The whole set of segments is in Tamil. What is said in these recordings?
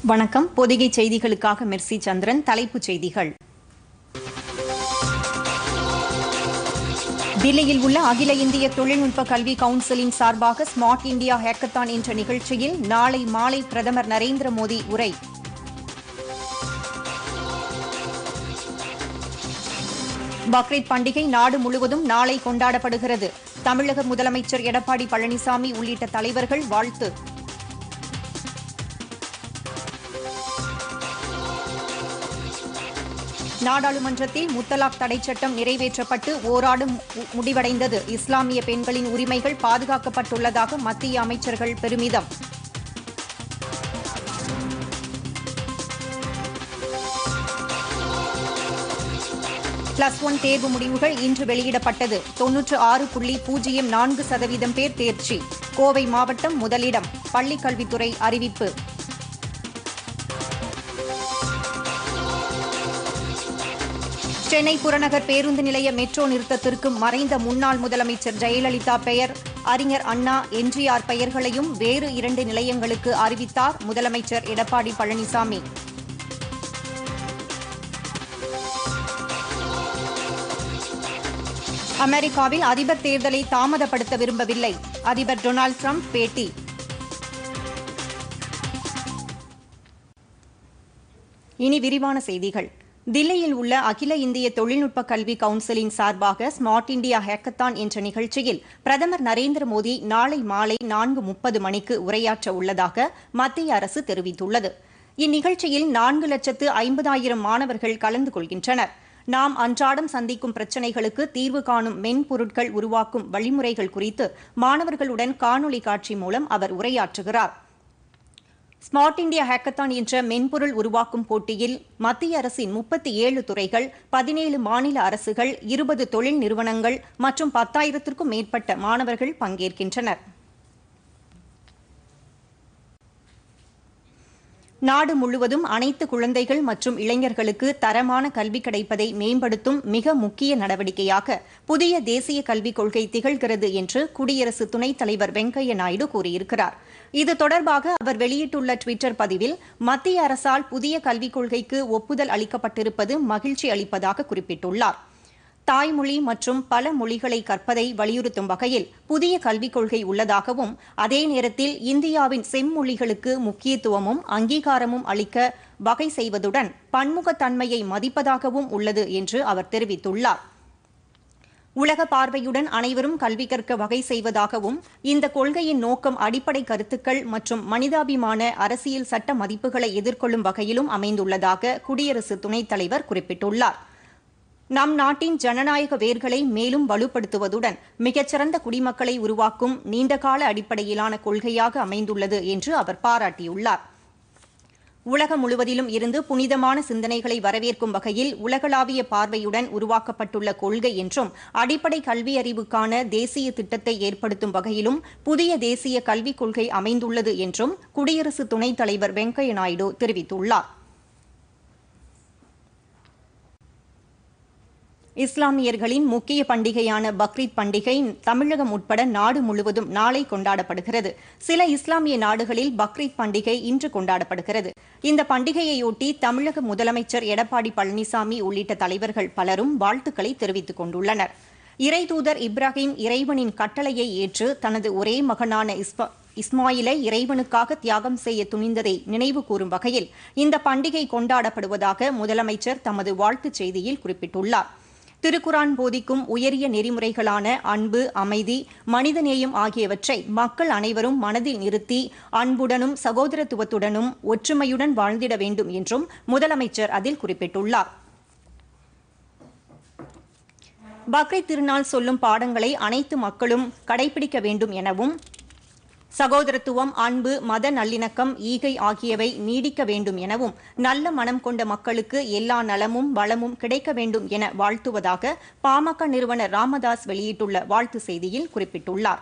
வணக்கம் பொதிகை செய்திகளுக்காக மெர்சி சந்திரன் தலைப்புச் செய்திகள் தில்லியில் உள்ள அகில இந்திய தொழில்நுட்ப கல்வி கவுன்சிலின் சார்பாக ஸ்மார்ட் இந்தியா ஹேக்கத்தான் என்ற நிகழ்ச்சியில் நாளை மாலை பிரதமர் நரேந்திர மோடி உரை பக்ரீத் பண்டிகை நாடு முழுவதும் நாளை கொண்டாடப்படுகிறது தமிழக முதலமைச்சர் எடப்பாடி பழனிசாமி உள்ளிட்ட தலைவர்கள் வாழ்த்து நாடாளுமன்றத்தில் முத்தலாக் தடை சட்டம் நிறைவேற்றப்பட்டு ஓராண்டு மு- முடிவடைந்தது இஸ்லாமிய பெண்களின் உரிமைகள் பாதுகாக்கப்பட்டுள்ளதாக மத்திய அமைச்சர்கள் பெருமிதம் பிளஸ் ஒன் தேர்வு முடிவுகள் இன்று வெளியிடப்பட்டது தொன்னூற்று ஆறு புள்ளி பூஜ்ஜியம் நான்கு சதவீதம் பேர் தேர்ச்சி கோவை மாவட்டம் முதலிடம் பள்ளிக் கல்வித்துறை அறிவிப்பு சென்னை புறநகர் பேருந்து நிலைய மெட்ரோ நிறுத்தத்திற்கு மறைந்த முன்னாள் முதலமைச்சர் ஜெயலலிதா பெயர் அறிஞர் அண்ணா எம்ஜிஆர் பெயர்களையும் வேறு இரண்டு நிலையங்களுக்கு அறிவித்தார் முதலமைச்சர் எடப்பாடி பழனிசாமி அமெரிக்காவில் அதிபர் தேர்தலை தாமதப்படுத்த விரும்பவில்லை அதிபர் டொனால்டு ட்ரம்ப் பேட்டி இனி விரிவான செய்திகள் தில்லியில் உள்ள அகில இந்திய தொழில்நுட்ப கல்வி கவுன்சிலின் சார்பாக ஸ்மார்ட் இந்தியா ஹேக்கத்தான் என்ற நிகழ்ச்சியில் பிரதமர் நரேந்திர மோடி நாளை மாலை நான்கு முப்பது மணிக்கு உரையாற்ற உள்ளதாக மத்திய அரசு தெரிவித்துள்ளது இந்நிகழ்ச்சியில் நான்கு லட்சத்து ஐம்பதாயிரம் மாணவர்கள் கலந்து கொள்கின்றனர் நாம் அன்றாடம் சந்திக்கும் பிரச்சினைகளுக்கு தீர்வு காணும் மென்பொருட்கள் உருவாக்கும் வழிமுறைகள் குறித்து மாணவர்களுடன் காணொலி காட்சி மூலம் அவர் உரையாற்றுகிறார் ஸ்மார்ட் இந்தியா ஹேக்கத்தான் என்ற மென்பொருள் உருவாக்கும் போட்டியில் மத்திய அரசின் முப்பத்தி ஏழு துறைகள் பதினேழு மாநில அரசுகள் இருபது தொழில் நிறுவனங்கள் மற்றும் பத்தாயிரத்திற்கும் மேற்பட்ட மாணவர்கள் பங்கேற்கின்றனர் நாடு முழுவதும் அனைத்து குழந்தைகள் மற்றும் இளைஞர்களுக்கு தரமான கல்வி கிடைப்பதை மேம்படுத்தும் மிக முக்கிய நடவடிக்கையாக புதிய தேசிய கல்விக் கொள்கை திகழ்கிறது என்று குடியரசு துணைத் தலைவர் வெங்கையா நாயுடு கூறியிருக்கிறார் இது தொடர்பாக அவர் வெளியிட்டுள்ள டுவிட்டர் பதிவில் மத்திய அரசால் புதிய கல்விக் கொள்கைக்கு ஒப்புதல் அளிக்கப்பட்டிருப்பது மகிழ்ச்சி அளிப்பதாக குறிப்பிட்டுள்ளார் தாய்மொழி மற்றும் பல மொழிகளை கற்பதை வலியுறுத்தும் வகையில் புதிய கல்விக் கொள்கை உள்ளதாகவும் அதே நேரத்தில் இந்தியாவின் செம்மொழிகளுக்கு முக்கியத்துவமும் அங்கீகாரமும் அளிக்க வகை செய்வதுடன் பன்முகத்தன்மையை மதிப்பதாகவும் உள்ளது என்று அவர் தெரிவித்துள்ளார் உலக பார்வையுடன் அனைவரும் கல்வி கற்க வகை செய்வதாகவும் இந்த கொள்கையின் நோக்கம் அடிப்படை கருத்துக்கள் மற்றும் மனிதாபிமான அரசியல் சட்ட மதிப்புகளை எதிர்கொள்ளும் வகையிலும் அமைந்துள்ளதாக குடியரசு துணைத் தலைவர் குறிப்பிட்டுள்ளார் நம் நாட்டின் ஜனநாயக வேர்களை மேலும் வலுப்படுத்துவதுடன் மிகச்சிறந்த குடிமக்களை உருவாக்கும் நீண்டகால அடிப்படையிலான கொள்கையாக அமைந்துள்ளது என்று அவர் பாராட்டியுள்ளார் உலகம் முழுவதிலும் இருந்து புனிதமான சிந்தனைகளை வரவேற்கும் வகையில் உலகளாவிய பார்வையுடன் உருவாக்கப்பட்டுள்ள கொள்கை என்றும் அடிப்படை கல்வி அறிவுக்கான தேசிய திட்டத்தை ஏற்படுத்தும் வகையிலும் புதிய தேசிய கல்விக் கொள்கை அமைந்துள்ளது என்றும் குடியரசு துணைத் தலைவர் வெங்கையா நாயுடு தெரிவித்துள்ளார் இஸ்லாமியர்களின் முக்கிய பண்டிகையான பக்ரீத் பண்டிகை தமிழகம் உட்பட நாடு முழுவதும் நாளை கொண்டாடப்படுகிறது சில இஸ்லாமிய நாடுகளில் பக்ரீத் பண்டிகை இன்று கொண்டாடப்படுகிறது இந்த பண்டிகையையொட்டி தமிழக முதலமைச்சர் எடப்பாடி பழனிசாமி உள்ளிட்ட தலைவர்கள் பலரும் வாழ்த்துக்களை தெரிவித்துக் கொண்டுள்ளனர் இறைதூதர் இப்ராஹிம் இறைவனின் கட்டளையை ஏற்று தனது ஒரே மகனான இஸ்பா இஸ்மாயிலை இறைவனுக்காக தியாகம் செய்ய துணிந்ததை நினைவு கூறும் வகையில் இந்த பண்டிகை கொண்டாடப்படுவதாக முதலமைச்சர் தமது வாழ்த்துச் செய்தியில் குறிப்பிட்டுள்ளார் திருக்குரான் போதிக்கும் உயரிய நெறிமுறைகளான அன்பு அமைதி மனிதநேயம் ஆகியவற்றை மக்கள் அனைவரும் மனதில் நிறுத்தி அன்புடனும் சகோதரத்துவத்துடனும் ஒற்றுமையுடன் வாழ்ந்திட வேண்டும் என்றும் முதலமைச்சர் அதில் குறிப்பிட்டுள்ளார் பக்ரீத் திருநாள் சொல்லும் பாடங்களை அனைத்து மக்களும் கடைபிடிக்க வேண்டும் எனவும் சகோதரத்துவம் அன்பு மத நல்லிணக்கம் ஈகை ஆகியவை நீடிக்க வேண்டும் எனவும் நல்ல மனம் கொண்ட மக்களுக்கு எல்லா நலமும் வளமும் கிடைக்க வேண்டும் என வாழ்த்துவதாக பாமக நிறுவனர் ராமதாஸ் வெளியிட்டுள்ள வாழ்த்து செய்தியில் குறிப்பிட்டுள்ளார்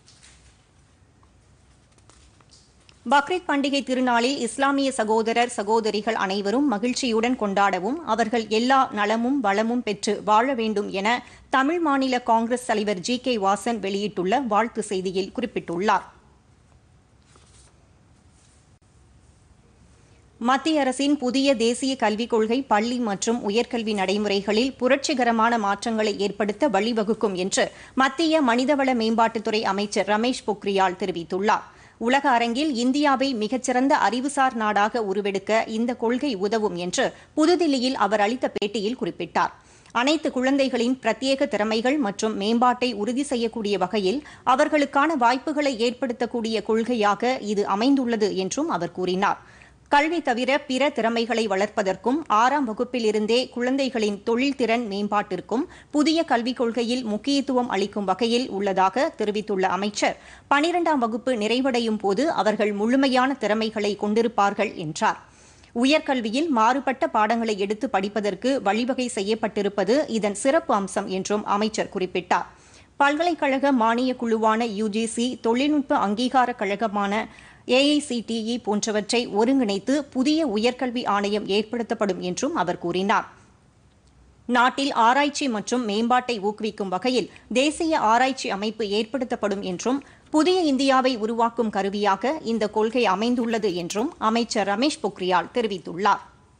பக்ரீத் பண்டிகை திருநாளில் இஸ்லாமிய சகோதரர் சகோதரிகள் அனைவரும் மகிழ்ச்சியுடன் கொண்டாடவும் அவர்கள் எல்லா நலமும் வளமும் பெற்று வாழ வேண்டும் என தமிழ் மாநில காங்கிரஸ் தலைவர் ஜி கே வாசன் வெளியிட்டுள்ள வாழ்த்து செய்தியில் குறிப்பிட்டுள்ளார் மத்திய அரசின் புதிய தேசிய கல்விக் கொள்கை பள்ளி மற்றும் உயர்கல்வி நடைமுறைகளில் புரட்சிகரமான மாற்றங்களை ஏற்படுத்த வழிவகுக்கும் என்று மத்திய மனிதவள மேம்பாட்டுத்துறை அமைச்சர் ரமேஷ் பொக்ரியால் தெரிவித்துள்ளார் உலக அரங்கில் இந்தியாவை மிகச்சிறந்த அறிவுசார் நாடாக உருவெடுக்க இந்த கொள்கை உதவும் என்று புதுதில்லியில் அவர் அளித்த பேட்டியில் குறிப்பிட்டார் அனைத்து குழந்தைகளின் பிரத்யேக திறமைகள் மற்றும் மேம்பாட்டை உறுதி செய்யக்கூடிய வகையில் அவர்களுக்கான வாய்ப்புகளை ஏற்படுத்தக்கூடிய கொள்கையாக இது அமைந்துள்ளது என்றும் அவர் கூறினார் கல்வி தவிர பிற திறமைகளை வளர்ப்பதற்கும் ஆறாம் வகுப்பில் இருந்தே குழந்தைகளின் தொழில்திறன் மேம்பாட்டிற்கும் புதிய கல்விக் கொள்கையில் முக்கியத்துவம் அளிக்கும் வகையில் உள்ளதாக தெரிவித்துள்ள அமைச்சர் பனிரெண்டாம் வகுப்பு நிறைவடையும் போது அவர்கள் முழுமையான திறமைகளை கொண்டிருப்பார்கள் என்றார் உயர்கல்வியில் மாறுபட்ட பாடங்களை எடுத்து படிப்பதற்கு வழிவகை செய்யப்பட்டிருப்பது இதன் சிறப்பு அம்சம் என்றும் அமைச்சர் குறிப்பிட்டார் பல்கலைக்கழக மானிய குழுவான யுஜிசி தொழில்நுட்ப அங்கீகார கழகமான ஏஐசிடிஇ போன்றவற்றை ஒருங்கிணைத்து புதிய உயர்கல்வி ஆணையம் ஏற்படுத்தப்படும் என்றும் அவர் கூறினார் நாட்டில் ஆராய்ச்சி மற்றும் மேம்பாட்டை ஊக்குவிக்கும் வகையில் தேசிய ஆராய்ச்சி அமைப்பு ஏற்படுத்தப்படும் என்றும் புதிய இந்தியாவை உருவாக்கும் கருவியாக இந்த கொள்கை அமைந்துள்ளது என்றும் அமைச்சர் ரமேஷ் பொக்ரியால் தெரிவித்துள்ளார்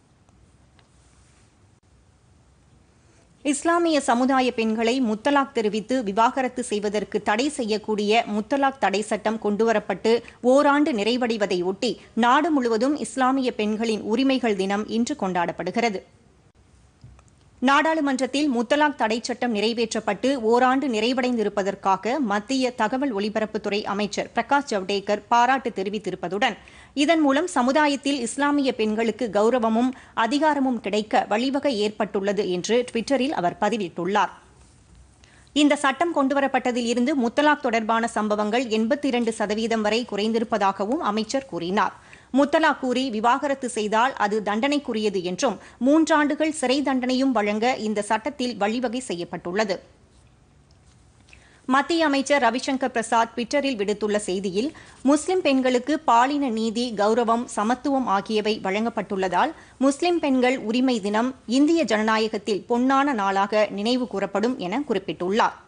இஸ்லாமிய சமுதாய பெண்களை முத்தலாக் தெரிவித்து விவாகரத்து செய்வதற்கு தடை செய்யக்கூடிய முத்தலாக் தடை சட்டம் கொண்டுவரப்பட்டு ஓராண்டு நிறைவடைவதை ஒட்டி நாடு முழுவதும் இஸ்லாமிய பெண்களின் உரிமைகள் தினம் இன்று கொண்டாடப்படுகிறது நாடாளுமன்றத்தில் முத்தலாக் தடை சட்டம் நிறைவேற்றப்பட்டு ஓராண்டு நிறைவடைந்திருப்பதற்காக மத்திய தகவல் ஒலிபரப்புத்துறை அமைச்சர் பிரகாஷ் ஜவடேகர் பாராட்டு தெரிவித்திருப்பதுடன் இதன் மூலம் சமுதாயத்தில் இஸ்லாமிய பெண்களுக்கு கௌரவமும் அதிகாரமும் கிடைக்க வழிவகை ஏற்பட்டுள்ளது என்று டுவிட்டரில் அவர் பதிவிட்டுள்ளார் இந்த சட்டம் கொண்டுவரப்பட்டதில் இருந்து முத்தலாக் தொடர்பான சம்பவங்கள் எண்பத்தி இரண்டு சதவீதம் வரை குறைந்திருப்பதாகவும் அமைச்சர் கூறினார் முத்தலாக் கூறி விவாகரத்து செய்தால் அது தண்டனைக்குரியது என்றும் மூன்றாண்டுகள் சிறை தண்டனையும் வழங்க இந்த சட்டத்தில் வழிவகை செய்யப்பட்டுள்ளது மத்திய அமைச்சர் ரவிசங்கர் பிரசாத் டுவிட்டரில் விடுத்துள்ள செய்தியில் முஸ்லிம் பெண்களுக்கு பாலின நீதி கௌரவம் சமத்துவம் ஆகியவை வழங்கப்பட்டுள்ளதால் முஸ்லிம் பெண்கள் உரிமை தினம் இந்திய ஜனநாயகத்தில் பொன்னான நாளாக நினைவு கூறப்படும் என குறிப்பிட்டுள்ளார்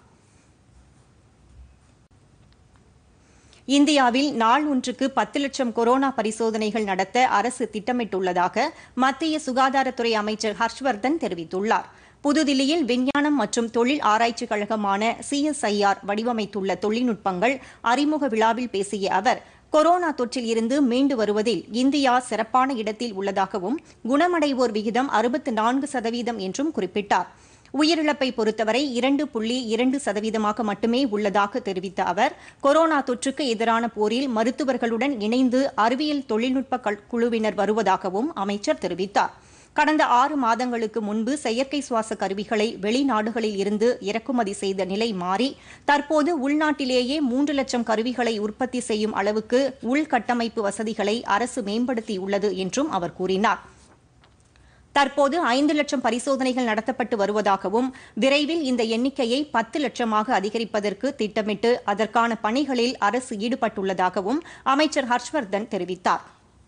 இந்தியாவில் நாள் ஒன்றுக்கு பத்து லட்சம் கொரோனா பரிசோதனைகள் நடத்த அரசு திட்டமிட்டுள்ளதாக மத்திய சுகாதாரத்துறை அமைச்சர் ஹர்ஷ்வர்தன் தெரிவித்துள்ளார் புதுதில்லியில் விஞ்ஞானம் மற்றும் தொழில் ஆராய்ச்சி கழகமான சிஎஸ்ஐஆர் வடிவமைத்துள்ள தொழில்நுட்பங்கள் அறிமுக விழாவில் பேசிய அவர் கொரோனா தொற்றில் இருந்து மீண்டு வருவதில் இந்தியா சிறப்பான இடத்தில் உள்ளதாகவும் குணமடைவோர் விகிதம் அறுபத்து நான்கு சதவீதம் என்றும் குறிப்பிட்டார் உயிரிழப்பை பொறுத்தவரை இரண்டு புள்ளி இரண்டு சதவீதமாக மட்டுமே உள்ளதாக தெரிவித்த அவர் கொரோனா தொற்றுக்கு எதிரான போரில் மருத்துவர்களுடன் இணைந்து அறிவியல் தொழில்நுட்ப குழுவினர் வருவதாகவும் அமைச்சர் தெரிவித்தார் கடந்த ஆறு மாதங்களுக்கு முன்பு செயற்கை சுவாச கருவிகளை வெளிநாடுகளில் இருந்து இறக்குமதி செய்த நிலை மாறி தற்போது உள்நாட்டிலேயே மூன்று லட்சம் கருவிகளை உற்பத்தி செய்யும் அளவுக்கு உள்கட்டமைப்பு வசதிகளை அரசு மேம்படுத்தியுள்ளது என்றும் அவர் கூறினார் தற்போது ஐந்து லட்சம் பரிசோதனைகள் நடத்தப்பட்டு வருவதாகவும் விரைவில் இந்த எண்ணிக்கையை பத்து லட்சமாக அதிகரிப்பதற்கு திட்டமிட்டு அதற்கான பணிகளில் அரசு ஈடுபட்டுள்ளதாகவும் அமைச்சர் ஹர்ஷ்வர்தன் தெரிவித்தார்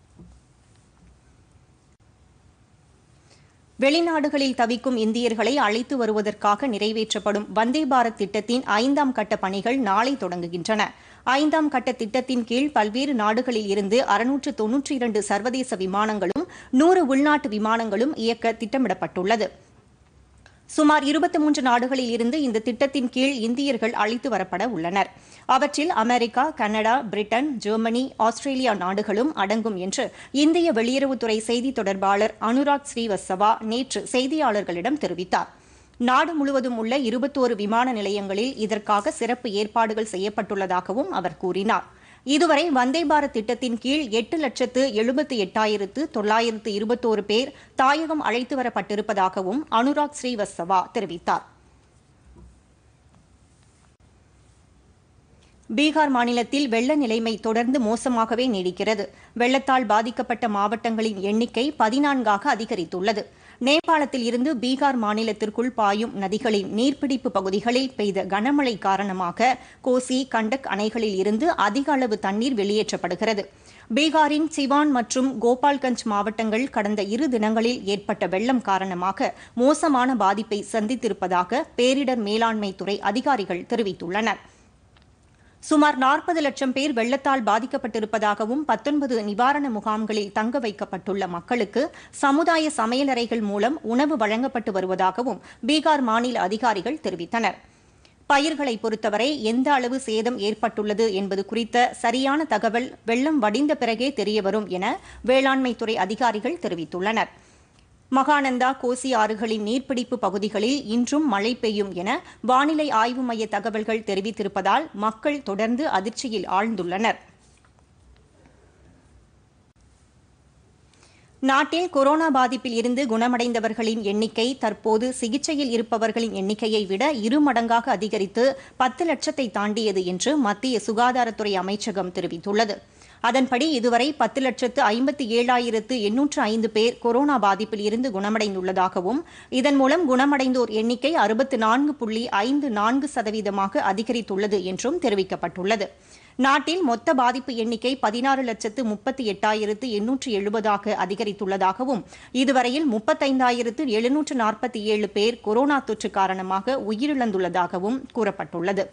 வெளிநாடுகளில் தவிக்கும் இந்தியர்களை அழைத்து வருவதற்காக நிறைவேற்றப்படும் வந்தே பாரத் திட்டத்தின் ஐந்தாம் கட்ட பணிகள் நாளை தொடங்குகின்றன ஐந்தாம் கட்ட திட்டத்தின் கீழ் பல்வேறு நாடுகளில் இருந்து அறுநூற்று தொன்னூற்றி இரண்டு சர்வதேச விமானங்களும் நூறு உள்நாட்டு விமானங்களும் இயக்க திட்டமிடப்பட்டுள்ளது சுமார் இருபத்தி மூன்று நாடுகளில் இருந்து இந்த திட்டத்தின் கீழ் இந்தியர்கள் அழைத்து வரப்பட உள்ளனர் அவற்றில் America Canada Britain Germany Australia நாடுகளும் அடங்கும் என்று இந்திய வெளியுறவுத்துறை செய்தி தொடர்பாளர் அனுராக் ஸ்ரீவத்சவா நேற்று செய்தியாளர்களிடம் தெரிவித்தார் நாடு முழுவதும் உள்ள இருபத்தோரு விமான நிலையங்களில் இதற்காக சிறப்பு ஏற்பாடுகள் செய்யப்பட்டுள்ளதாகவும் அவர் கூறினார் இதுவரை வந்தே பாரத் திட்டத்தின் கீழ் எட்டு லட்சத்து எழுபத்தி எட்டாயிரத்து தொள்ளாயிரத்து இருபத்தோரு பேர் தாயகம் அழைத்து வரப்பட்டிருப்பதாகவும் அனுராக் ஸ்ரீவத்சவா தெரிவித்தார் பீகார் மாநிலத்தில் வெள்ள நிலைமை தொடர்ந்து மோசமாகவே நீடிக்கிறது வெள்ளத்தால் பாதிக்கப்பட்ட மாவட்டங்களின் எண்ணிக்கை பதினான்காக அதிகரித்துள்ளது நேபாளத்தில் இருந்து பீகார் மாநிலத்திற்குள் பாயும் நதிகளின் நீர்பிடிப்பு பகுதிகளில் பெய்த கனமழை காரணமாக கோசி கண்டக் அணைகளில் இருந்து அதிக அளவு தண்ணீர் வெளியேற்றப்படுகிறது பீகாரின் சிவான் மற்றும் கோபால்கஞ்ச் மாவட்டங்கள் கடந்த இரு தினங்களில் ஏற்பட்ட வெள்ளம் காரணமாக மோசமான பாதிப்பை சந்தித்திருப்பதாக பேரிடர் மேலாண்மை துறை அதிகாரிகள் தெரிவித்துள்ளனர் சுமார் நாற்பது லட்சம் பேர் வெள்ளத்தால் பாதிக்கப்பட்டிருப்பதாகவும் பத்தொன்பது நிவாரண முகாம்களில் தங்க வைக்கப்பட்டுள்ள மக்களுக்கு சமுதாய சமையலறைகள் மூலம் உணவு வழங்கப்பட்டு வருவதாகவும் பீகார் மாநில அதிகாரிகள் தெரிவித்தனர் பயிர்களை பொறுத்தவரை எந்த அளவு சேதம் ஏற்பட்டுள்ளது என்பது குறித்த சரியான தகவல் வெள்ளம் வடிந்த பிறகே தெரியவரும் என வேளாண்மைத்துறை அதிகாரிகள் தெரிவித்துள்ளனர் மகானந்தா கோசி ஆறுகளின் நீர்பிடிப்பு பகுதிகளில் இன்றும் மழை பெய்யும் என வானிலை ஆய்வு மைய தகவல்கள் தெரிவித்திருப்பதால் மக்கள் தொடர்ந்து அதிர்ச்சியில் ஆழ்ந்துள்ளனர் நாட்டில் கொரோனா பாதிப்பில் இருந்து குணமடைந்தவர்களின் எண்ணிக்கை தற்போது சிகிச்சையில் இருப்பவர்களின் எண்ணிக்கையை விட இரு மடங்காக அதிகரித்து பத்து லட்சத்தை தாண்டியது என்று மத்திய சுகாதாரத்துறை அமைச்சகம் தெரிவித்துள்ளது அதன்படி இதுவரை பத்து லட்சத்து ஐம்பத்தி ஏழாயிரத்து எண்ணூற்று ஐந்து பேர் கொரோனா பாதிப்பில் இருந்து குணமடைந்துள்ளதாகவும் இதன் மூலம் குணமடைந்தோர் எண்ணிக்கை அறுபத்து நான்கு புள்ளி ஐந்து நான்கு சதவீதமாக அதிகரித்துள்ளது என்றும் தெரிவிக்கப்பட்டுள்ளது நாட்டில் மொத்த பாதிப்பு எண்ணிக்கை பதினாறு லட்சத்து முப்பத்தி எட்டாயிரத்து எண்ணூற்று எழுபதாக அதிகரித்துள்ளதாகவும் இதுவரையில் முப்பத்தைந்தாயிரத்து எழுநூற்று நாற்பத்தி ஏழு பேர் கொரோனா தொற்று காரணமாக உயிரிழந்துள்ளதாகவும் கூறப்பட்டுள்ளது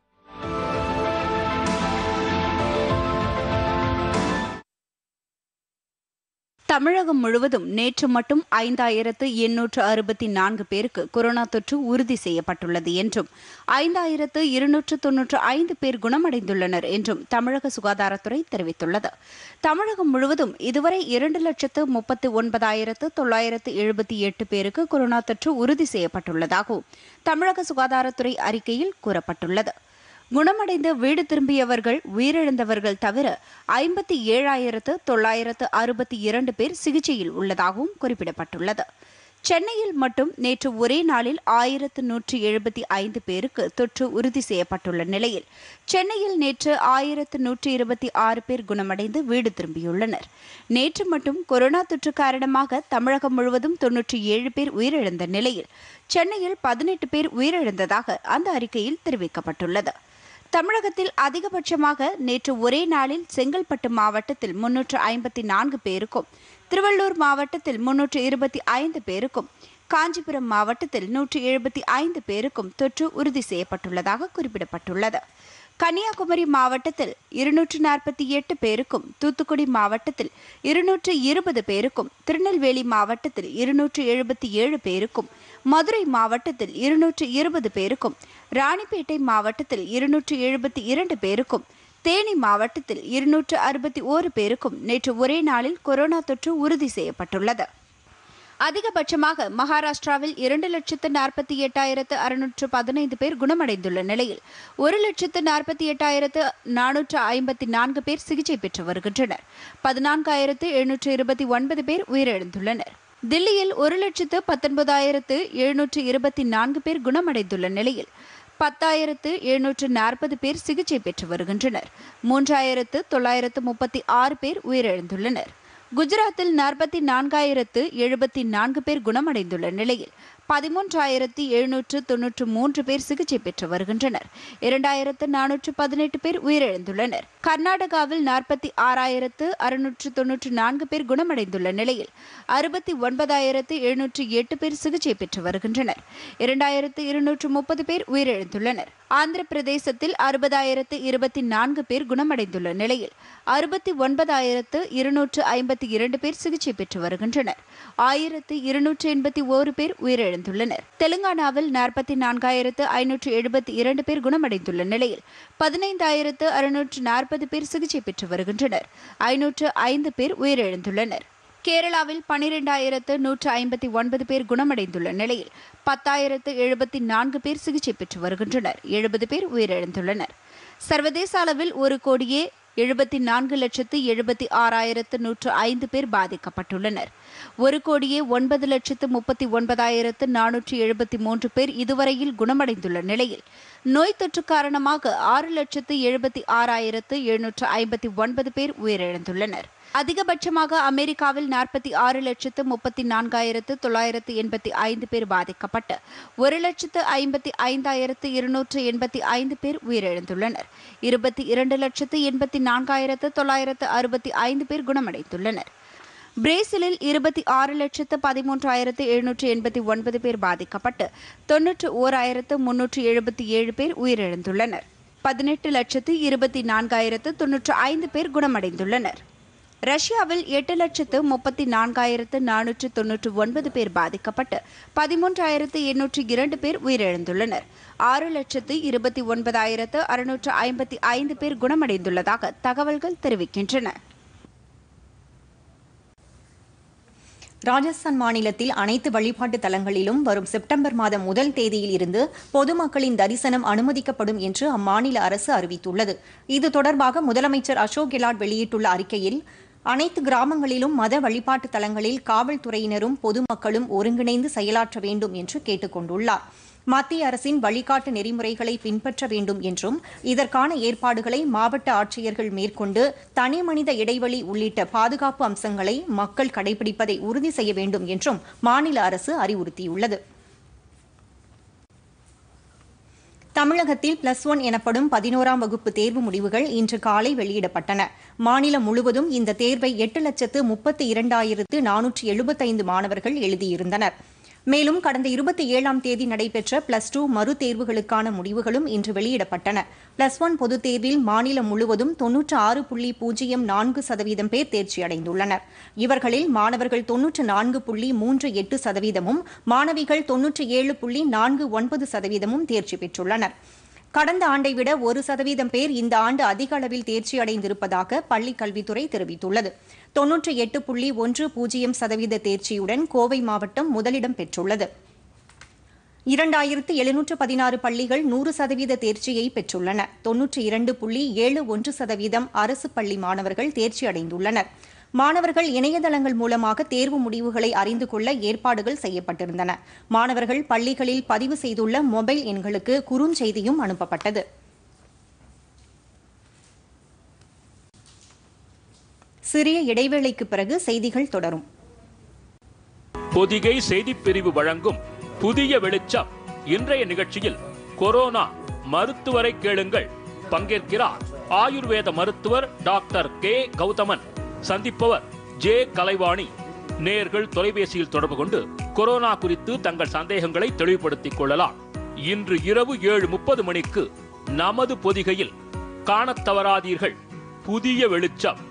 தமிழகம் முழுவதும் நேற்று மட்டும் ஐந்தாயிரத்து எண்ணூற்று அறுபத்தி நான்கு பேருக்கு கொரோனா தொற்று உறுதி செய்யப்பட்டுள்ளது என்றும் ஐந்தாயிரத்து இருநூற்று தொன்னூற்று ஐந்து பேர் குணமடைந்துள்ளனர் என்றும் தமிழக சுகாதாரத்துறை தெரிவித்துள்ளது தமிழகம் முழுவதும் இதுவரை இரண்டு லட்சத்து முப்பத்து ஒன்பதாயிரத்து தொள்ளாயிரத்து எழுபத்தி எட்டு பேருக்கு கொரோனா தொற்று உறுதி செய்யப்பட்டுள்ளதாகவும் தமிழக சுகாதாரத்துறை அறிக்கையில் கூறப்பட்டுள்ளது குணமடைந்து வீடு திரும்பியவர்கள் உயிரிழந்தவர்கள் தவிர ஐம்பத்தி ஏழாயிரத்து தொள்ளாயிரத்து அறுபத்தி இரண்டு பேர் சிகிச்சையில் உள்ளதாகவும் குறிப்பிடப்பட்டுள்ளது சென்னையில் மட்டும் நேற்று ஒரே நாளில் ஆயிரத்து நூற்றி எழுபத்தி ஐந்து பேருக்கு தொற்று உறுதி செய்யப்பட்டுள்ள நிலையில் சென்னையில் நேற்று ஆயிரத்து நூற்றி இருபத்தி ஆறு பேர் குணமடைந்து வீடு திரும்பியுள்ளனர் நேற்று மட்டும் கொரோனா தொற்று காரணமாக தமிழகம் முழுவதும் தொன்னூற்றி ஏழு பேர் உயிரிழந்த நிலையில் சென்னையில் பதினெட்டு பேர் உயிரிழந்ததாக அந்த அறிக்கையில் தெரிவிக்கப்பட்டுள்ளது தமிழகத்தில் அதிகபட்சமாக நேற்று ஒரே நாளில் செங்கல்பட்டு மாவட்டத்தில் முன்னூற்று ஐம்பத்தி நான்கு பேருக்கும் திருவள்ளூர் மாவட்டத்தில் முன்னூற்று இருபத்தி ஐந்து பேருக்கும் காஞ்சிபுரம் மாவட்டத்தில் நூற்று எழுபத்தி ஐந்து பேருக்கும் தொற்று உறுதி செய்யப்பட்டுள்ளதாக குறிப்பிடப்பட்டுள்ளது கன்னியாகுமரி மாவட்டத்தில் இருநூற்று நாற்பத்தி எட்டு பேருக்கும் தூத்துக்குடி மாவட்டத்தில் இருநூற்று இருபது பேருக்கும் திருநெல்வேலி மாவட்டத்தில் இருநூற்று எழுபத்தி ஏழு பேருக்கும் மதுரை மாவட்டத்தில் இருநூற்று இருபது பேருக்கும் ராணிப்பேட்டை மாவட்டத்தில் இருநூற்று எழுபத்தி இரண்டு பேருக்கும் தேனி மாவட்டத்தில் இருநூற்று அறுபத்தி ஓரு பேருக்கும் நேற்று ஒரே நாளில் கொரோனா தொற்று உறுதி செய்யப்பட்டுள்ளது அதிகபட்சமாக மகாராஷ்டிராவில் இரண்டு லட்சத்து நாற்பத்தி எட்டாயிரத்து அறுநூற்று பதினைந்து பேர் குணமடைந்துள்ள நிலையில் ஒரு லட்சத்து நாற்பத்தி எட்டாயிரத்து நானூற்று ஐம்பத்தி நான்கு பேர் சிகிச்சை பெற்று வருகின்றனர் பதினான்காயிரத்து எழுநூற்று இருபத்தி ஒன்பது பேர் உயிரிழந்துள்ளனர் தில்லியில் ஒரு லட்சத்து பத்தொன்பதாயிரத்து எழுநூற்று இருபத்தி நான்கு பேர் குணமடைந்துள்ள நிலையில் பத்தாயிரத்து எழுநூற்று நாற்பது பேர் சிகிச்சை பெற்று வருகின்றனர் மூன்றாயிரத்து தொள்ளாயிரத்து முப்பத்தி ஆறு பேர் உயிரிழந்துள்ளனர் குஜராத்தில் நாற்பத்தி நான்காயிரத்து எழுபத்தி நான்கு பேர் குணமடைந்துள்ள நிலையில் பதிமூன்றாயிரத்தி எழுநூற்று தொன்னூற்று மூன்று பேர் சிகிச்சை பெற்று வருகின்றனர் இரண்டாயிரத்து நானூற்று பதினெட்டு பேர் உயிரிழந்துள்ளனர் கர்நாடகாவில் நாற்பத்தி ஆறாயிரத்து அறுநூற்று தொன்னூற்று நான்கு பேர் குணமடைந்துள்ள நிலையில் அறுபத்தி ஒன்பதாயிரத்து எழுநூற்று எட்டு பேர் சிகிச்சை பெற்று வருகின்றனர் இரண்டாயிரத்து இருநூற்று முப்பது பேர் உயிரிழந்துள்ளனர் ஆந்திர பிரதேசத்தில் அறுபதாயிரத்து இருபத்தி நான்கு பேர் குணமடைந்துள்ள நிலையில் அறுபத்தி ஒன்பதாயிரத்து இருநூற்று ஐம்பத்தி இரண்டு பேர் சிகிச்சை பெற்று வருகின்றனர் ஆயிரத்து இருநூற்று எண்பத்தி ஓரு பேர் உயிரிழந்துள்ளனர் தெலுங்கானாவில் நாற்பத்தி நான்காயிரத்து ஐநூற்று எழுபத்தி இரண்டு பேர் குணமடைந்துள்ள நிலையில் பதினைந்தாயிரத்து அறுநூற்று நாற்பது பேர் சிகிச்சை பெற்று வருகின்றனர் ஐநூற்று ஐந்து பேர் உயிரிழந்துள்ளனர் கேரளாவில் பனிரெண்டாயிரத்து நூற்று ஐம்பத்தி ஒன்பது பேர் குணமடைந்துள்ள நிலையில் பத்தாயிரத்து எழுபத்தி நான்கு பேர் சிகிச்சை பெற்று வருகின்றனர் எழுபது பேர் உயிரிழந்துள்ளனர் சர்வதேச அளவில் ஒரு கோடியே எழுபத்தி நான்கு லட்சத்து எழுபத்தி ஆறாயிரத்து நூற்று ஐந்து பேர் பாதிக்கப்பட்டுள்ளனர் ஒரு கோடியே ஒன்பது லட்சத்து முப்பத்தி ஒன்பதாயிரத்து நானூற்றி எழுபத்தி மூன்று பேர் இதுவரையில் குணமடைந்துள்ள நிலையில் நோய் தொற்று காரணமாக ஆறு லட்சத்து எழுபத்தி ஆறாயிரத்து எழுநூற்று ஐம்பத்தி ஒன்பது பேர் உயிரிழந்துள்ளனர் அதிகபட்சமாக அமெரிக்காவில் நாற்பத்தி ஆறு லட்சத்து முப்பத்தி நான்காயிரத்து தொள்ளாயிரத்து எண்பத்தி ஐந்து பேர் பாதிக்கப்பட்டு ஒரு லட்சத்து ஐம்பத்தி ஐந்தாயிரத்து இருநூற்று எண்பத்தி ஐந்து பேர் உயிரிழந்துள்ளனர் இருபத்தி இரண்டு லட்சத்து எண்பத்தி நான்காயிரத்து தொள்ளாயிரத்து அறுபத்தி ஐந்து பேர் குணமடைந்துள்ளனர் பிரேசிலில் இருபத்தி ஆறு லட்சத்து பதிமூன்றாயிரத்து எழுநூற்று எண்பத்தி ஒன்பது பேர் பாதிக்கப்பட்டு தொன்னூற்று ஓராயிரத்து முன்னூற்று எழுபத்தி ஏழு பேர் உயிரிழந்துள்ளனர் பதினெட்டு லட்சத்து இருபத்தி நான்காயிரத்து தொன்னூற்று ஐந்து பேர் குணமடைந்துள்ளனர் ரஷ்யாவில் எட்டு லட்சத்து முப்பத்தி நான்காயிரத்து நானூற்று தொன்னூற்று ஒன்பது பேர் பாதிக்கப்பட்டு பதிமூன்றாயிரத்து எண்ணூற்று இரண்டு பேர் உயிரிழந்துள்ளனர் ஆறு லட்சத்து இருபத்தி ஒன்பதாயிரத்து அறுநூற்று ஐம்பத்தி ஐந்து பேர் குணமடைந்துள்ளதாக தகவல்கள் தெரிவிக்கின்றன ராஜஸ்தான் மாநிலத்தில் அனைத்து வழிபாட்டு தலங்களிலும் வரும் செப்டம்பர் மாதம் முதல் தேதியில் இருந்து பொதுமக்களின் தரிசனம் அனுமதிக்கப்படும் என்று அம்மாநில அரசு அறிவித்துள்ளது இது தொடர்பாக முதலமைச்சர் அசோக் கெலாட் வெளியிட்டுள்ள அறிக்கையில் அனைத்து கிராமங்களிலும் மத வழிபாட்டு தலங்களில் காவல்துறையினரும் பொதுமக்களும் ஒருங்கிணைந்து செயலாற்ற வேண்டும் என்று கேட்டுக் கொண்டுள்ளார் மத்திய அரசின் வழிகாட்டு நெறிமுறைகளை பின்பற்ற வேண்டும் என்றும் இதற்கான ஏற்பாடுகளை மாவட்ட ஆட்சியர்கள் மேற்கொண்டு தனிமனித இடைவெளி உள்ளிட்ட பாதுகாப்பு அம்சங்களை மக்கள் கடைபிடிப்பதை உறுதி செய்ய வேண்டும் என்றும் மாநில அரசு அறிவுறுத்தியுள்ளது தமிழகத்தில் பிளஸ் ஒன் எனப்படும் பதினோராம் வகுப்பு தேர்வு முடிவுகள் இன்று காலை வெளியிடப்பட்டன மாநிலம் முழுவதும் இந்த தேர்வை எட்டு லட்சத்து முப்பத்தி இரண்டாயிரத்து நானூற்று எழுபத்தைந்து மாணவர்கள் எழுதியிருந்தனர் மேலும் கடந்த இருபத்தி ஏழாம் தேதி நடைபெற்ற பிளஸ் டூ மறு தேர்வுகளுக்கான முடிவுகளும் இன்று வெளியிடப்பட்டன பிளஸ் ஒன் பொதுத் தேர்வில் மாநிலம் முழுவதும் தொன்னூற்று ஆறு புள்ளி பூஜ்ஜியம் நான்கு சதவீதம் பேர் தேர்ச்சி அடைந்துள்ளனர் இவர்களில் மாணவர்கள் தொன்னூற்று நான்கு புள்ளி மூன்று எட்டு சதவீதமும் மாணவிகள் தொன்னூற்று ஏழு புள்ளி நான்கு ஒன்பது சதவீதமும் தேர்ச்சி பெற்றுள்ளனர் கடந்த ஆண்டை விட ஒரு சதவீதம் பேர் இந்த ஆண்டு அதிக அளவில் தேர்ச்சி அடைந்திருப்பதாக பள்ளிக் கல்வித்துறை தெரிவித்துள்ளது தொன்னூற்றி எட்டு புள்ளி ஒன்று பூஜ்ஜியம் சதவீத தேர்ச்சியுடன் கோவை மாவட்டம் முதலிடம் பெற்றுள்ளது இரண்டாயிரத்து எழுநூற்று பதினாறு பள்ளிகள் நூறு சதவீத தேர்ச்சியை பெற்றுள்ளன தொன்னூற்றி இரண்டு புள்ளி ஏழு ஒன்று சதவீதம் அரசு பள்ளி மாணவர்கள் தேர்ச்சி அடைந்துள்ளனர் மாணவர்கள் இணையதளங்கள் மூலமாக தேர்வு முடிவுகளை அறிந்து கொள்ள ஏற்பாடுகள் செய்யப்பட்டிருந்தன மாணவர்கள் பள்ளிகளில் பதிவு செய்துள்ள மொபைல் எண்களுக்கு குறுஞ்செய்தியும் அனுப்பப்பட்டது சிறிய இடைவேளைக்கு பிறகு செய்திகள் தொடரும் பொதிகை செய்திப் பிரிவு வழங்கும் புதிய வெளிச்சம் இன்றைய நிகழ்ச்சியில் கொரோனா மருத்துவரை கேளுங்கள் பங்கேற்கிறார் ஆயுர்வேத மருத்துவர் டாக்டர் கே கௌதமன் சந்திப்பவர் ஜே கலைவாணி நேர்கள் தொலைபேசியில் தொடர்பு கொண்டு கொரோனா குறித்து தங்கள் சந்தேகங்களை தெளிவுபடுத்திக் கொள்ளலாம் இன்று இரவு ஏழு முப்பது மணிக்கு நமது பொதிகையில் காணத் தவறாதீர்கள் புதிய வெளிச்சம்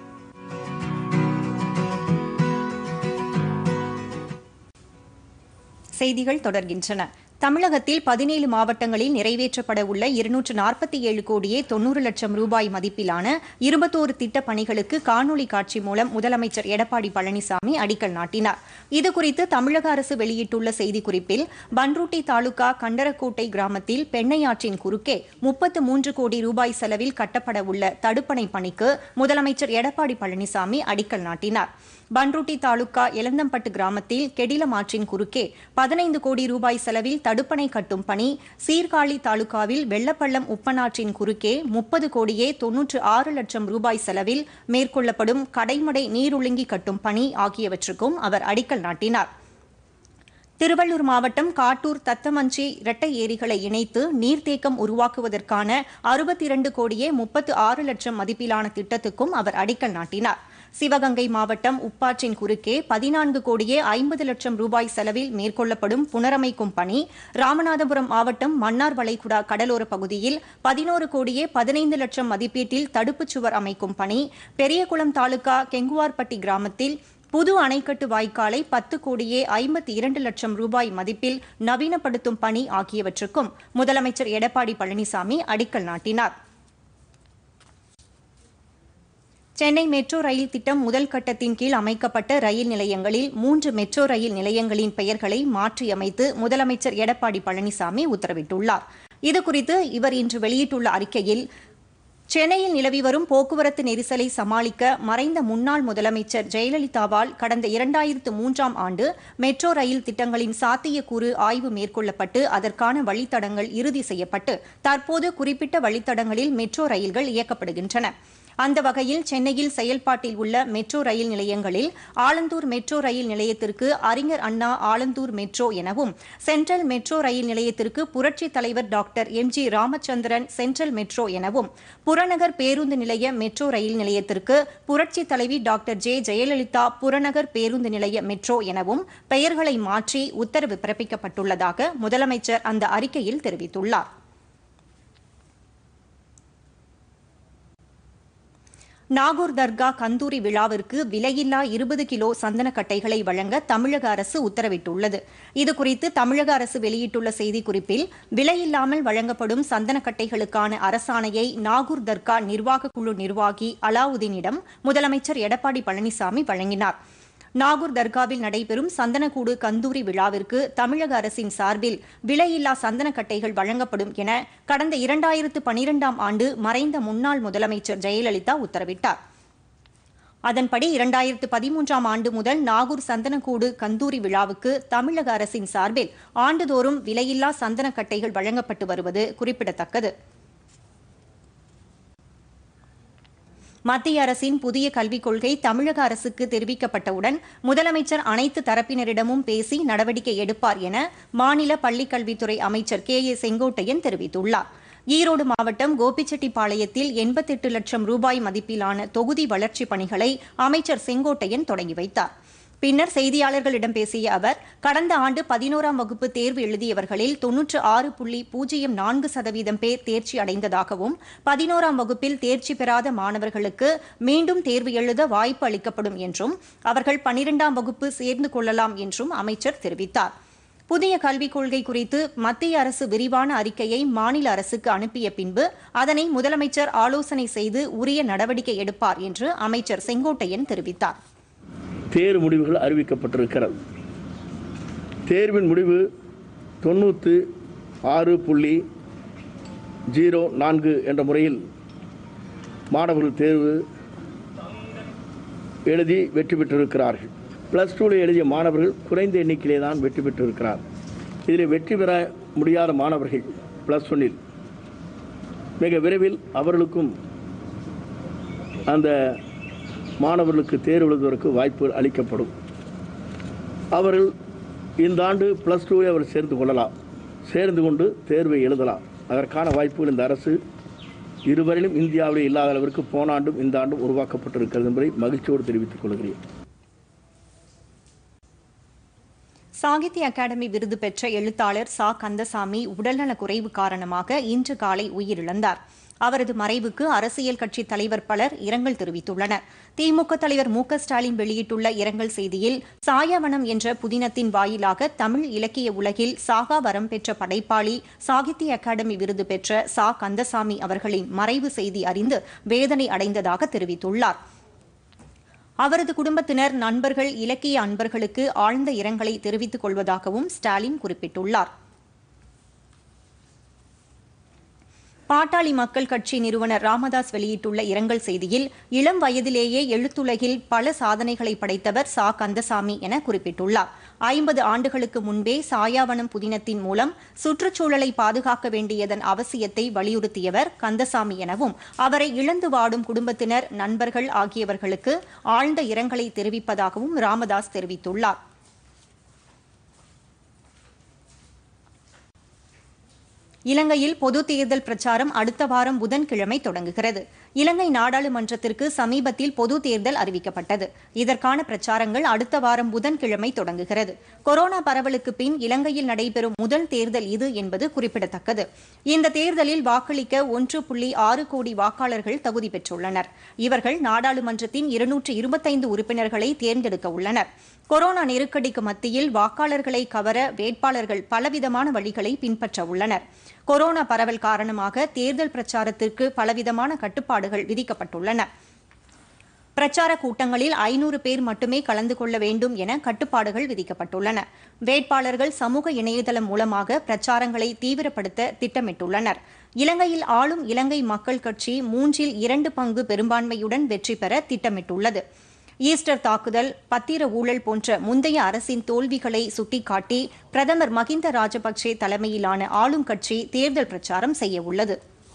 செய்திகள் தொடர்கின்றன தமிழகத்தில் பதினேழு மாவட்டங்களில் நிறைவேற்றப்பட உள்ள இருநூற்று நாற்பத்தி ஏழு கோடியே தொன்னூறு லட்சம் ரூபாய் மதிப்பிலான இருபத்தோரு திட்டப் பணிகளுக்கு காணொலி காட்சி மூலம் முதலமைச்சர் எடப்பாடி பழனிசாமி அடிக்கல் நாட்டினார் இதுகுறித்து தமிழக அரசு வெளியிட்டுள்ள செய்திக்குறிப்பில் பன்ருட்டி தாலுகா கண்டரக்கோட்டை கிராமத்தில் பெண்ணையாற்றின் குறுக்கே முப்பத்து மூன்று கோடி ரூபாய் செலவில் கட்டப்பட உள்ள தடுப்பணை பணிக்கு முதலமைச்சர் எடப்பாடி பழனிசாமி அடிக்கல் நாட்டினார் பன்ருட்டி தாலுகா எலந்தம்பட்டு கிராமத்தில் கெடிலம் ஆற்றின் குறுக்கே பதினைந்து கோடி ரூபாய் செலவில் தடுப்பணை கட்டும் பணி சீர்காழி தாலுகாவில் வெள்ளப்பள்ளம் உப்பனாற்றின் குறுக்கே முப்பது கோடியே தொன்னூற்று ஆறு லட்சம் ரூபாய் செலவில் மேற்கொள்ளப்படும் கடைமடை நீருழுங்கி கட்டும் பணி ஆகியவற்றுக்கும் அவர் அடிக்கல் நாட்டினார் திருவள்ளூர் மாவட்டம் காட்டூர் தத்தமஞ்சி இரட்டை ஏரிகளை இணைத்து நீர்த்தேக்கம் உருவாக்குவதற்கான அறுபத்தி இரண்டு கோடியே முப்பத்து ஆறு லட்சம் மதிப்பிலான திட்டத்துக்கும் அவர் அடிக்கல் நாட்டினார் சிவகங்கை மாவட்டம் உப்பாற்றின் குறுக்கே பதினான்கு கோடியே ஐம்பது லட்சம் ரூபாய் செலவில் மேற்கொள்ளப்படும் புனரமைக்கும் பணி ராமநாதபுரம் மாவட்டம் மன்னார் வளைகுடா கடலோர பகுதியில் பதினோரு கோடியே பதினைந்து லட்சம் மதிப்பீட்டில் தடுப்புச் சுவர் அமைக்கும் பணி பெரியகுளம் தாலுகா கெங்குவார்பட்டி கிராமத்தில் புது அணைக்கட்டு வாய்க்காலை பத்து கோடியே ஐம்பத்தி இரண்டு லட்சம் ரூபாய் மதிப்பில் நவீனப்படுத்தும் பணி ஆகியவற்றுக்கும் முதலமைச்சர் எடப்பாடி பழனிசாமி அடிக்கல் நாட்டினார் சென்னை மெட்ரோ ரயில் திட்டம் முதல் கட்டத்தின் கீழ் அமைக்கப்பட்ட ரயில் நிலையங்களில் மூன்று மெட்ரோ ரயில் நிலையங்களின் பெயர்களை மாற்றியமைத்து முதலமைச்சர் எடப்பாடி பழனிசாமி உத்தரவிட்டுள்ளார் இதுகுறித்து இவர் இன்று வெளியிட்டுள்ள அறிக்கையில் சென்னையில் நிலவி வரும் போக்குவரத்து நெரிசலை சமாளிக்க மறைந்த முன்னாள் முதலமைச்சர் ஜெயலலிதாவால் கடந்த இரண்டாயிரத்து மூன்றாம் ஆண்டு மெட்ரோ ரயில் திட்டங்களின் சாத்தியக்கூறு ஆய்வு மேற்கொள்ளப்பட்டு அதற்கான வழித்தடங்கள் இறுதி செய்யப்பட்டு தற்போது குறிப்பிட்ட வழித்தடங்களில் மெட்ரோ ரயில்கள் இயக்கப்படுகின்றன அந்த வகையில் சென்னையில் செயல்பாட்டில் உள்ள மெட்ரோ ரயில் நிலையங்களில் ஆலந்தூர் மெட்ரோ ரயில் நிலையத்திற்கு அறிஞர் அண்ணா ஆலந்தூர் மெட்ரோ எனவும் சென்ட்ரல் மெட்ரோ ரயில் நிலையத்திற்கு புரட்சித் தலைவர் doctor M G Ramachandran central metro எனவும் புறநகர் பேருந்து நிலைய மெட்ரோ ரயில் நிலையத்திற்கு புரட்சித் தலைவி டாக்டர் ஜே ஜெயலலிதா புறநகர் பேருந்து நிலைய மெட்ரோ எனவும் பெயர்களை மாற்றி உத்தரவு பிறப்பிக்கப்பட்டுள்ளதாக முதலமைச்சர் அந்த அறிக்கையில் தெரிவித்துள்ளார் நாகூர் தர்கா கந்தூரி விழாவிற்கு விலையில்லா இருபது கிலோ சந்தனக்கட்டைகளை வழங்க தமிழக அரசு உத்தரவிட்டுள்ளது இதுகுறித்து தமிழக அரசு வெளியிட்டுள்ள செய்திக்குறிப்பில் விலையில்லாமல் வழங்கப்படும் சந்தனக்கட்டைகளுக்கான அரசாணையை நாகூர் தர்கா நிர்வாக குழு நிர்வாகி அலாவுதீனிடம் முதலமைச்சர் எடப்பாடி பழனிசாமி வழங்கினார் நாகூர் தர்காவில் நடைபெறும் சந்தனக்கூடு கந்தூரி விழாவிற்கு தமிழக அரசின் சார்பில் விலையில்லா சந்தனக்கட்டைகள் வழங்கப்படும் என கடந்த இரண்டாயிரத்து பனிரெண்டாம் ஆண்டு மறைந்த முன்னாள் முதலமைச்சர் ஜெயலலிதா உத்தரவிட்டார் அதன்படி இரண்டாயிரத்து பதிமூன்றாம் ஆண்டு முதல் நாகூர் சந்தனக்கூடு கந்தூரி விழாவுக்கு தமிழக அரசின் சார்பில் ஆண்டுதோறும் விலையில்லா சந்தனக்கட்டைகள் வழங்கப்பட்டு வருவது குறிப்பிடத்தக்கது மத்திய அரசின் புதிய கல்விக் கொள்கை தமிழக அரசுக்கு தெரிவிக்கப்பட்டவுடன் முதலமைச்சர் அனைத்து தரப்பினரிடமும் பேசி நடவடிக்கை எடுப்பார் என மாநில பள்ளிக்கல்வித்துறை அமைச்சர் கே ஏ செங்கோட்டையன் தெரிவித்துள்ளார் ஈரோடு மாவட்டம் கோபிச்செட்டிப்பாளையத்தில் எண்பத்தெட்டு லட்சம் ரூபாய் மதிப்பிலான தொகுதி வளர்ச்சிப் பணிகளை அமைச்சர் செங்கோட்டையன் தொடங்கி வைத்தார் பின்னர் செய்தியாளர்களிடம் பேசிய அவர் கடந்த ஆண்டு பதினோராம் வகுப்பு தேர்வு எழுதியவர்களில் தொன்னூற்று ஆறு புள்ளி பூஜ்ஜியம் நான்கு சதவீதம் பேர் தேர்ச்சி அடைந்ததாகவும் பதினோராம் வகுப்பில் தேர்ச்சி பெறாத மாணவர்களுக்கு மீண்டும் தேர்வு எழுத வாய்ப்பு அளிக்கப்படும் என்றும் அவர்கள் பனிரெண்டாம் வகுப்பு சேர்ந்து கொள்ளலாம் என்றும் அமைச்சர் தெரிவித்தார் புதிய கல்விக் கொள்கை குறித்து மத்திய அரசு விரிவான அறிக்கையை மாநில அரசுக்கு அனுப்பிய பின்பு அதனை முதலமைச்சர் ஆலோசனை செய்து உரிய நடவடிக்கை எடுப்பார் என்று அமைச்சர் செங்கோட்டையன் தெரிவித்தார் தேர்வு முடிவுகள் அறிவிக்கப்பட்டிருக்கிறது தேர்வின் முடிவு தொண்ணூற்று ஆறு புள்ளி ஜீரோ நான்கு என்ற முறையில் மாணவர்கள் தேர்வு எழுதி வெற்றி பெற்றிருக்கிறார்கள் ப்ளஸ் டூவில் எழுதிய மாணவர்கள் குறைந்த எண்ணிக்கையிலே தான் வெற்றி பெற்றிருக்கிறார் இதில் வெற்றி பெற முடியாத மாணவர்கள் ப்ளஸ் ஒன்னில் மிக விரைவில் அவர்களுக்கும் அந்த மாணவர்களுக்கு தேர்வு எழுதுவதற்கு வாய்ப்பு அளிக்கப்படும் அவர்கள் இந்த ஆண்டு ப்ளஸ் டூவை அவர் சேர்ந்து கொள்ளலாம் சேர்ந்து கொண்டு தேர்வை எழுதலாம் அதற்கான வாய்ப்புகள் இந்த அரசு இருவரிலும் இந்தியாவிலே இல்லாத அளவிற்கு போன ஆண்டும் இந்த ஆண்டும் உருவாக்கப்பட்டிருக்கிறது என்பதை மகிழ்ச்சியோடு தெரிவித்துக் கொள்கிறேன் சாகித்ய அகாடமி விருது பெற்ற எழுத்தாளர் சா கந்தசாமி உடல்நலக் குறைவு காரணமாக இன்று காலை உயிரிழந்தார் அவரது மறைவுக்கு அரசியல் கட்சி தலைவர் பலர் இரங்கல் தெரிவித்துள்ளனர் திமுக தலைவர் மு க ஸ்டாலின் வெளியிட்டுள்ள இரங்கல் செய்தியில் சாயாவனம் என்ற புதினத்தின் வாயிலாக தமிழ் இலக்கிய உலகில் சாகா வரம் பெற்ற படைப்பாளி சாகித்ய அகாடமி விருது பெற்ற சா கந்தசாமி அவர்களின் மறைவு செய்தி அறிந்து வேதனை அடைந்ததாக தெரிவித்துள்ளார் அவரது குடும்பத்தினர் நண்பர்கள் இலக்கிய அன்பர்களுக்கு ஆழ்ந்த இரங்கலை தெரிவித்துக் கொள்வதாகவும் ஸ்டாலின் குறிப்பிட்டுள்ளார் பாட்டாளி மக்கள் கட்சி நிறுவனர் ராமதாஸ் வெளியிட்டுள்ள இரங்கல் செய்தியில் இளம் வயதிலேயே எழுத்துலகில் பல சாதனைகளை படைத்தவர் சா கந்தசாமி என குறிப்பிட்டுள்ளார் ஐம்பது ஆண்டுகளுக்கு முன்பே சாயாவனம் புதினத்தின் மூலம் சுற்றுச்சூழலை பாதுகாக்க வேண்டியதன் அவசியத்தை வலியுறுத்தியவர் கந்தசாமி எனவும் அவரை இழந்து வாடும் குடும்பத்தினர் நண்பர்கள் ஆகியவர்களுக்கு ஆழ்ந்த இரங்கலை தெரிவிப்பதாகவும் ராமதாஸ் தெரிவித்துள்ளார் இலங்கையில் பொது தேர்தல் பிரச்சாரம் அடுத்த வாரம் புதன்கிழமை தொடங்குகிறது இலங்கை நாடாளுமன்றத்திற்கு சமீபத்தில் பொது தேர்தல் அறிவிக்கப்பட்டது இதற்கான பிரச்சாரங்கள் அடுத்த வாரம் புதன்கிழமை தொடங்குகிறது கொரோனா பரவலுக்கு பின் இலங்கையில் நடைபெறும் முதல் தேர்தல் இது என்பது குறிப்பிடத்தக்கது இந்த தேர்தலில் வாக்களிக்க ஒன்று புள்ளி ஆறு கோடி வாக்காளர்கள் தகுதி பெற்றுள்ளனர் இவர்கள் நாடாளுமன்றத்தின் இருநூற்று இருபத்தைந்து உறுப்பினர்களை தேர்ந்தெடுக்க உள்ளனர் கொரோனா நெருக்கடிக்கு மத்தியில் வாக்காளர்களை கவர வேட்பாளர்கள் பலவிதமான வழிகளை பின்பற்ற உள்ளனர் கொரோனா பரவல் காரணமாக தேர்தல் பிரச்சாரத்திற்கு பலவிதமான கட்டுப்பாடுகள் விதிக்கப்பட்டுள்ளன பிரச்சார கூட்டங்களில் ஐநூறு பேர் மட்டுமே கலந்து கொள்ள வேண்டும் என கட்டுப்பாடுகள் விதிக்கப்பட்டுள்ளன வேட்பாளர்கள் சமூக இணையதளம் மூலமாக பிரச்சாரங்களை தீவிரப்படுத்த திட்டமிட்டுள்ளனர் இலங்கையில் ஆளும் இலங்கை மக்கள் கட்சி மூன்றில் இரண்டு பங்கு பெரும்பான்மையுடன் வெற்றி பெற திட்டமிட்டுள்ளது ஈஸ்டர் தாக்குதல் பத்திர ஊழல் போன்ற முந்தைய அரசின் தோல்விகளை சுட்டிக்காட்டி பிரதமர் மகிந்த ராஜபக்சே தலைமையிலான ஆளும் கட்சி தேர்தல் பிரச்சாரம் செய்ய உள்ளது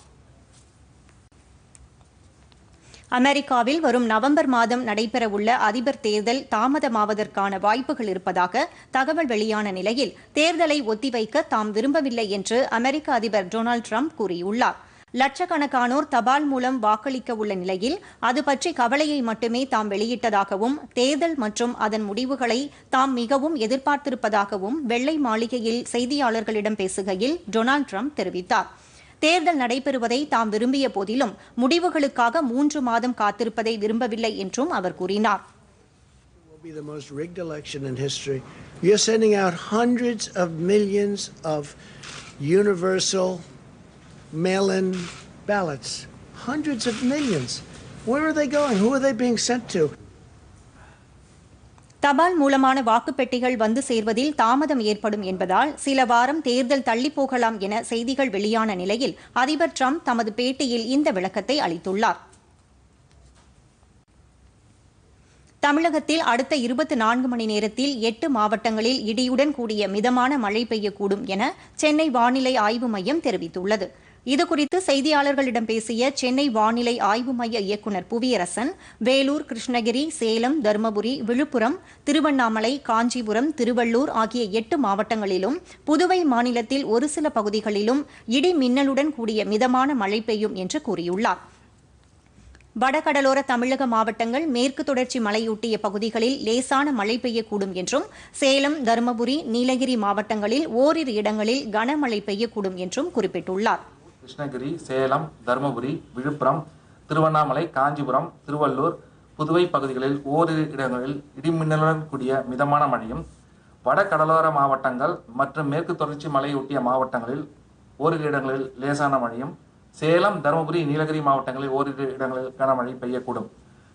அமெரிக்காவில் வரும் நவம்பர் மாதம் நடைபெறவுள்ள அதிபர் தேர்தல் தாமதமாவதற்கான வாய்ப்புகள் இருப்பதாக தகவல் வெளியான நிலையில் தேர்தலை ஒத்திவைக்க தாம் விரும்பவில்லை என்று அமெரிக்க அதிபர் டொனால்டு ட்ரம்ப் கூறியுள்ளார் லட்சக்கணக்கானோர் தபால் மூலம் வாக்களிக்க உள்ள நிலையில் அது பற்றி கவலையை மட்டுமே தாம் வெளியிட்டதாகவும் தேர்தல் மற்றும் அதன் முடிவுகளை தாம் மிகவும் எதிர்பார்த்திருப்பதாகவும் வெள்ளை மாளிகையில் செய்தியாளர்களிடம் பேசுகையில் டொனால்டு ட்ரம்ப் தெரிவித்தார் தேர்தல் நடைபெறுவதை தாம் விரும்பிய போதிலும் முடிவுகளுக்காக மூன்று மாதம் காத்திருப்பதை விரும்பவில்லை என்றும் அவர் கூறினார் will be the most rigged election in history. You're sending out hundreds of millions of universal mail in ballots. Hundreds of millions. Where are they going? Who are they being sent to? தபால் மூலமான வாக்குப்பெட்டிகள் வந்து சேர்வதில் தாமதம் ஏற்படும் என்பதால் சில வாரம் தேர்தல் தள்ளிப் போகலாம் என செய்திகள் வெளியான நிலையில் அதிபர் ட்ரம்ப் தமது பேட்டியில் இந்த விளக்கத்தை அளித்துள்ளார் தமிழகத்தில் அடுத்த இருபத்தி நான்கு மணி நேரத்தில் எட்டு மாவட்டங்களில் இடியுடன் கூடிய மிதமான மழை பெய்யக்கூடும் என சென்னை வானிலை ஆய்வு மையம் தெரிவித்துள்ளது இதுகுறித்து செய்தியாளர்களிடம் பேசிய சென்னை வானிலை ஆய்வு மைய இயக்குநர் புவியரசன் வேலூர் கிருஷ்ணகிரி சேலம் தருமபுரி விழுப்புரம் திருவண்ணாமலை காஞ்சிபுரம் திருவள்ளூர் ஆகிய எட்டு மாவட்டங்களிலும் புதுவை மாநிலத்தில் ஒரு சில பகுதிகளிலும் இடி மின்னலுடன் கூடிய மிதமான மழை பெய்யும் என்று கூறியுள்ளார் வடகடலோர தமிழக மாவட்டங்கள் மேற்கு தொடர்ச்சி மலையொட்டிய பகுதிகளில் லேசான மழை பெய்யக்கூடும் என்றும் சேலம் தருமபுரி நீலகிரி மாவட்டங்களில் ஓரிரு இடங்களில் கனமழை பெய்யக்கூடும் என்றும் குறிப்பிட்டுள்ளார் கிருஷ்ணகிரி சேலம் தருமபுரி விழுப்புரம் திருவண்ணாமலை காஞ்சிபுரம் திருவள்ளூர் புதுவை பகுதிகளில் ஓரிரு இடங்களில் இடிமின்னலுடன் கூடிய மிதமான மழையும் வட கடலோர மாவட்டங்கள் மற்றும் மேற்கு தொடர்ச்சி மலையொட்டிய மாவட்டங்களில் ஓரிரு இடங்களில் லேசான மழையும் சேலம் தருமபுரி நீலகிரி மாவட்டங்களில் ஓரிரு இடங்களில் கனமழை பெய்யக்கூடும்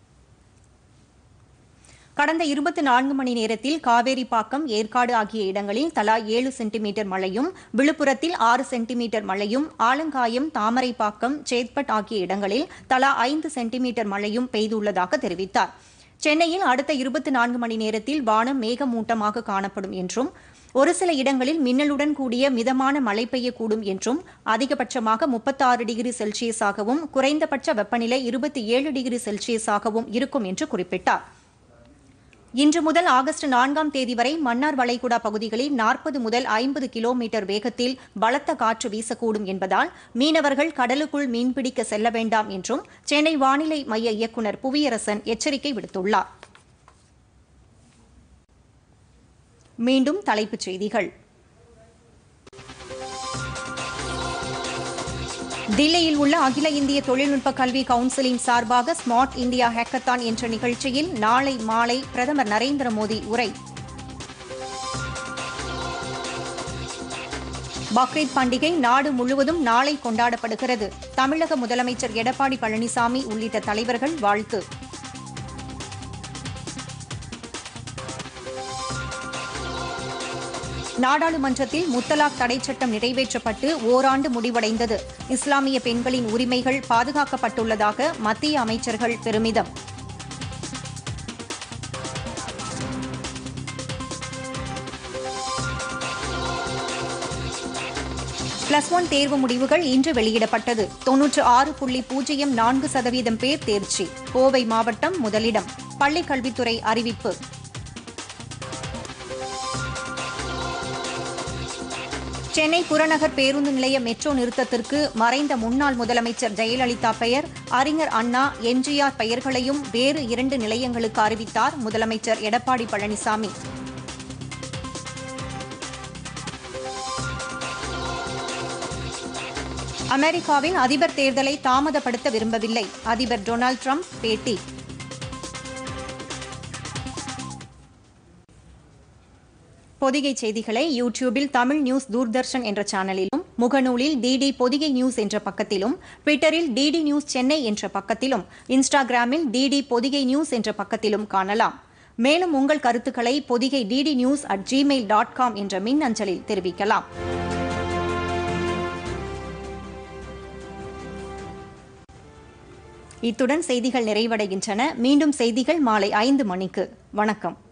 கடந்த இருபத்தி நான்கு மணி நேரத்தில் காவேரிப்பாக்கம் ஏற்காடு ஆகிய இடங்களில் தலா ஏழு சென்டிமீட்டர் மழையும் விழுப்புரத்தில் ஆறு சென்டிமீட்டர் மழையும் ஆலங்காயம் தாமரைப்பாக்கம் சேத்பட் ஆகிய இடங்களில் தலா ஐந்து சென்டிமீட்டர் மழையும் பெய்துள்ளதாக தெரிவித்தார் சென்னையில் அடுத்த இருபத்தி நான்கு மணி நேரத்தில் வானம் மேகமூட்டமாக காணப்படும் என்றும் ஒரு சில இடங்களில் மின்னலுடன் கூடிய மிதமான மழை பெய்யக்கூடும் என்றும் அதிகபட்சமாக முப்பத்தாறு டிகிரி செல்சியஸாகவும் குறைந்தபட்ச வெப்பநிலை இருபத்தி ஏழு டிகிரி செல்சியஸாகவும் இருக்கும் என்று குறிப்பிட்டார் இன்று முதல் ஆகஸ்ட் நான்காம் தேதி வரை மன்னார் வளைகுடா பகுதிகளில் நாற்பது முதல் ஐம்பது கிலோமீட்டர் வேகத்தில் பலத்த காற்று வீசக்கூடும் என்பதால் மீனவர்கள் கடலுக்குள் மீன்பிடிக்க செல்ல வேண்டாம் என்றும் சென்னை வானிலை மைய இயக்குநர் புவியரசன் எச்சரிக்கை விடுத்துள்ளார் மீண்டும் தலைப்புச் செய்திகள் தில்லியில் உள்ள அகில இந்திய தொழில்நுட்ப கல்வி கவுன்சிலின் சார்பாக ஸ்மார்ட் இந்தியா ஹேக்கத்தான் என்ற நிகழ்ச்சியில் நாளை மாலை பிரதமர் நரேந்திர மோடி உரை பக்ரீத் பண்டிகை நாடு முழுவதும் நாளை கொண்டாடப்படுகிறது தமிழக முதலமைச்சர் எடப்பாடி பழனிசாமி உள்ளிட்ட தலைவர்கள் வாழ்த்து நாடாளுமன்றத்தில் முத்தலாக் தடை சட்டம் நிறைவேற்றப்பட்டு ஓராண்டு முடிவடைந்தது இஸ்லாமிய பெண்களின் உரிமைகள் பாதுகாக்கப்பட்டுள்ளதாக மத்திய அமைச்சர்கள் பெருமிதம் பிளஸ் ஒன் தேர்வு முடிவுகள் இன்று வெளியிடப்பட்டது தொன்னூற்று ஆறு புள்ளி பூஜ்ஜியம் நான்கு சதவீதம் பேர் தேர்ச்சி கோவை மாவட்டம் முதலிடம் பள்ளிக் கல்வித்துறை அறிவிப்பு சென்னை புறநகர் பேருந்து நிலைய மெட்ரோ நிறுத்தத்திற்கு மறைந்த முன்னாள் முதலமைச்சர் ஜெயலலிதா பெயர் அறிஞர் அண்ணா எம்ஜிஆர் பெயர்களையும் வேறு இரண்டு நிலையங்களுக்கு அறிவித்தார் முதலமைச்சர் எடப்பாடி பழனிசாமி அமெரிக்காவின் அதிபர் தேர்தலை தாமதப்படுத்த விரும்பவில்லை அதிபர் டொனால்டு ட்ரம்ப் பேட்டி பொதிகை செய்திகளை யூடியூபில் தமிழ் நியூஸ் தூர்தர்ஷன் என்ற சேனலிலும் முகநூலில் டிடி பொதிகை நியூஸ் என்ற பக்கத்திலும் ட்விட்டரில் டிடி நியூஸ் சென்னை என்ற பக்கத்திலும் இன்ஸ்டாகிராமில் டிடி பொதிகை நியூஸ் என்ற பக்கத்திலும் காணலாம் மேலும் உங்கள் கருத்துக்களை Pothigai DD news at Gmail dot com என்ற மின் அஞ்சலில் தெரிவிக்கலாம் இத்துடன் செய்திகள் நிறைவடைகின்றன மீண்டும் செய்திகள் மாலை ஐந்து மணிக்கு வணக்கம்